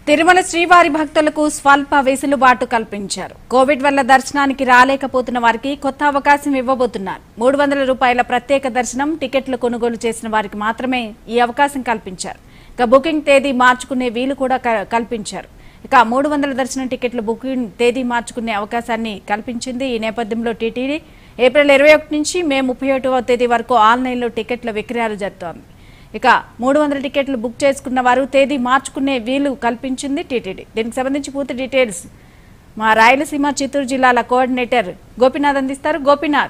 తిరుమల శ్రీవారి భక్తులకు స్వల్ప వెసులుబాటు కల్పించారు కోవిడ్ వల్ల దర్శనానికి రాలేకపోతున్న వారికి కొత్త అవకాశం ఇవ్వబోతున్నారు మూడు వందల రూపాయల ప్రత్యేక దర్శనం టికెట్లు కొనుగోలు చేసిన వారికి మాత్రమే ఈ అవకాశం కల్పించారు ఇక బుకింగ్ తేదీ మార్చుకునే వీలు కూడా క- కల్పించారు ఇక మూడు వందల దర్శనం టికెట్లు బుకింగ్ తేదీ మార్చుకునే అవకాశాన్ని కల్పించింది ఈ నేపథ్యంలో టీటీడీ ఏప్రిల్ ఇరవై ఒకటి నుంచి మే ముప్పై ఒకటవ తేదీ వరకు ఆన్లైన్లో టికెట్ల విక్రయాలు జరుగుతోంది ఇక మూడు వందల టికెట్లు బుక్ చేసుకున్న వారు తేదీ మార్చుకునే వీలు కల్పించింది టీటీడీ దీనికి సంబంధించి పూర్తి డీటెయిల్స్ మా రాయలసీమ చిత్తూరు జిల్లాల కోఆర్డినేటర్ గోపీనాథ్ అందిస్తారు గోపీనాథ్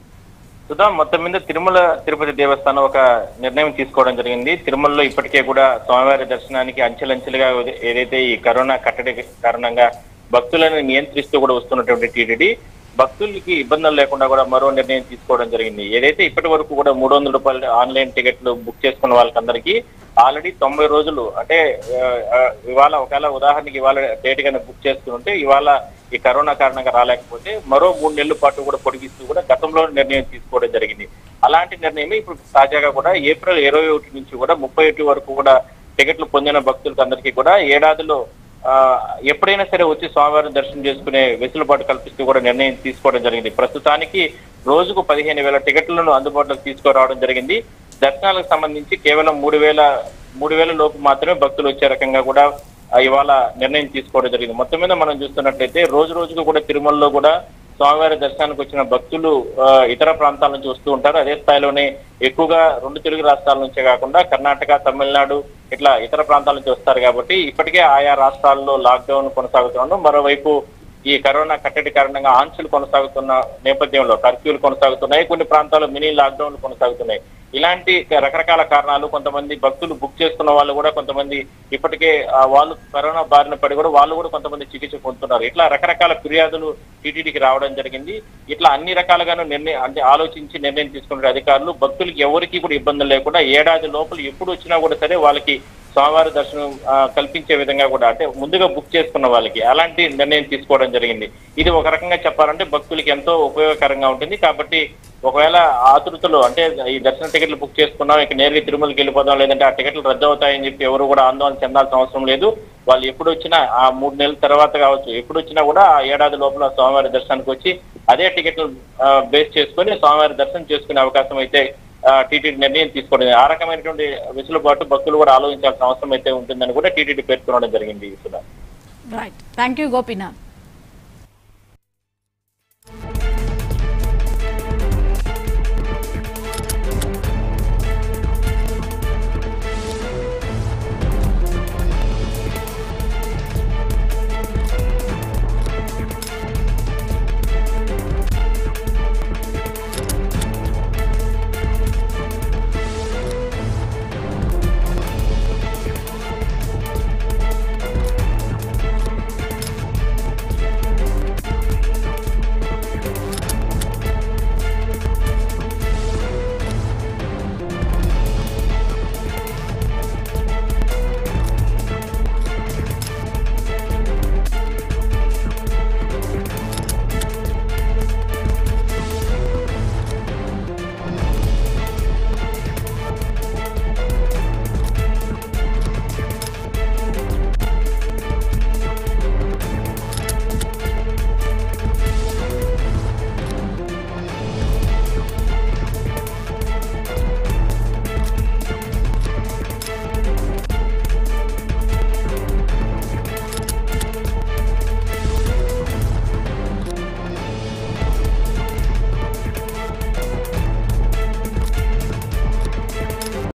సుధా మొత్తం మీద తిరుమల తిరుపతి దేవస్థానం ఒక నిర్ణయం తీసుకోవడం జరిగింది తిరుమలలో ఇప్పటికే కూడా స్వామివారి దర్శనానికి అంచెలంచెలుగా ఉద- ఏదైతే ఈ కరోనా కట్టడి కారణంగా భక్తులను నియంత్రిస్తూ కూడా వస్తున్నటువంటి టీటీడీ భక్తులకి ఇబ్బందులు లేకుండా కూడా మరో నిర్ణయం తీసుకోవడం జరిగింది ఏదైతే ఇప్పటి వరకు కూడా మూడు వందల రూపాయలు ఆన్లైన్ టికెట్లు బుక్ చేసుకున్న వాళ్ళకందరికీ ఆల్రెడీ తొంభై రోజులు అంటే ఆ, ఆ, ఇవాళ ఒకవేళ ఉదాహరణకి ఇవాళ డేట్ కనుక బుక్ చేసుకుంటే ఇవాళ ఈ కరోనా కారణంగా రాలేకపోతే మరో మూడు నెలల పాటు కూడా పొడిగిస్తూ కూడా గతంలో నిర్ణయం తీసుకోవడం జరిగింది అలాంటి నిర్ణయం ఇప్పుడు తాజాగా కూడా ఏప్రిల్ ఇరవై ఒకటి నుంచి కూడా ముప్పై ఒకటి వరకు కూడా టికెట్లు పొందిన భక్తులకు అందరికీ కూడా ఏడాదిలో ఆ, ఎప్పుడైనా సరే వచ్చి స్వామివారిని దర్శనం చేసుకునే వెసులుబాటు కల్పిస్తూ కూడా నిర్ణయం తీసుకోవడం జరిగింది ప్రస్తుతానికి రోజుకు పదిహేను వేల టికెట్లను అందుబాటులోకి తీసుకురావడం జరిగింది దర్శనాలకు సంబంధించి కేవలం మూడు వేల మూడు వేల లోపు మాత్రమే భక్తులు వచ్చే రకంగా కూడా ఆ, ఇవాళ నిర్ణయం తీసుకోవడం జరిగింది మొత్తం మీద మనం చూస్తున్నట్లయితే రోజు రోజుకు కూడా తిరుమలలో కూడా స్వామివారి దర్శనానికి వచ్చిన భక్తులు ఆ, ఇతర ప్రాంతాల నుంచి వస్తూ ఉంటారు అదే స్థాయిలోనే ఎక్కువగా రెండు తెలుగు రాష్ట్రాల నుంచే కాకుండా కర్ణాటక తమిళనాడు ఇట్లా ఇతర ప్రాంతాల నుంచి వస్తారు కాబట్టి ఇప్పటికే ఆయా రాష్ట్రాల్లో లాక్డౌన్ కొనసాగుతున్నాను మరోవైపు ఈ కరోనా కట్టడి కారణంగా ఆంక్షలు కొనసాగుతున్న నేపథ్యంలో కర్ఫ్యూలు కొనసాగుతున్నాయి కొన్ని ప్రాంతాల్లో మినీ లాక్డౌన్లు కొనసాగుతున్నాయి ఇలాంటి రకరకాల కారణాలు కొంతమంది భక్తులు బుక్ చేసుకున్న వాళ్ళు కూడా కొంతమంది ఇప్పటికే ఆ, వాళ్ళు కరోనా బారిన పడి కూడా వాళ్ళు కూడా కొంతమంది చికిత్స పొందుతున్నారు ఇట్లా రకరకాల ఫిర్యాదులు టీటీడీకి రావడం జరిగింది ఇట్లా అన్ని రకాలుగాను నిర్ణయం అంటే ఆలోచించి నిర్ణయం తీసుకున్న అధికారులు భక్తులకి ఎవరికి కూడా ఇబ్బందులు లేకుండా ఏడాది లోపల ఎప్పుడు వచ్చినా కూడా సరే వాళ్ళకి స్వామివారి దర్శనం ఆ, కల్పించే విధంగా కూడా అంటే ముందుగా బుక్ చేసుకున్న వాళ్ళకి అలాంటి నిర్ణయం తీసుకోవడం జరిగింది ఇది ఒక రకంగా చెప్పాలంటే భక్తులకి ఎంతో ఉపయోగకరంగా ఉంటుంది కాబట్టి ఒకవేళ ఆతృతలో అంటే ఈ దర్శన టికెట్లు బుక్ చేసుకున్నాం ఇక నేరుగా తిరుమలకి వెళ్ళిపోదాం లేదంటే ఆ టికెట్లు రద్దు అవుతాయని చెప్పి ఎవరు కూడా ఆందోళన చెందాల్సిన అవసరం లేదు వాళ్ళు ఎప్పుడు వచ్చినా ఆ మూడు నెలల తర్వాత కావచ్చు ఎప్పుడు వచ్చినా కూడా ఆ ఏడాది లోపల స్వామివారి దర్శనానికి వచ్చి అదే టికెట్లు బేస్ చేసుకొని స్వామివారి దర్శనం చేసుకునే అవకాశం అయితే టీటీడీ నిర్ణయం తీసుకోవడం ఆ రకమైనటువంటి వెసులుబాటు భక్తులు కూడా ఆలోచించాల్సిన అవసరం అయితే ఉంటుందని కూడా టీటీడీ పేర్కొనడం జరిగింది Sudha right thank you Gopinath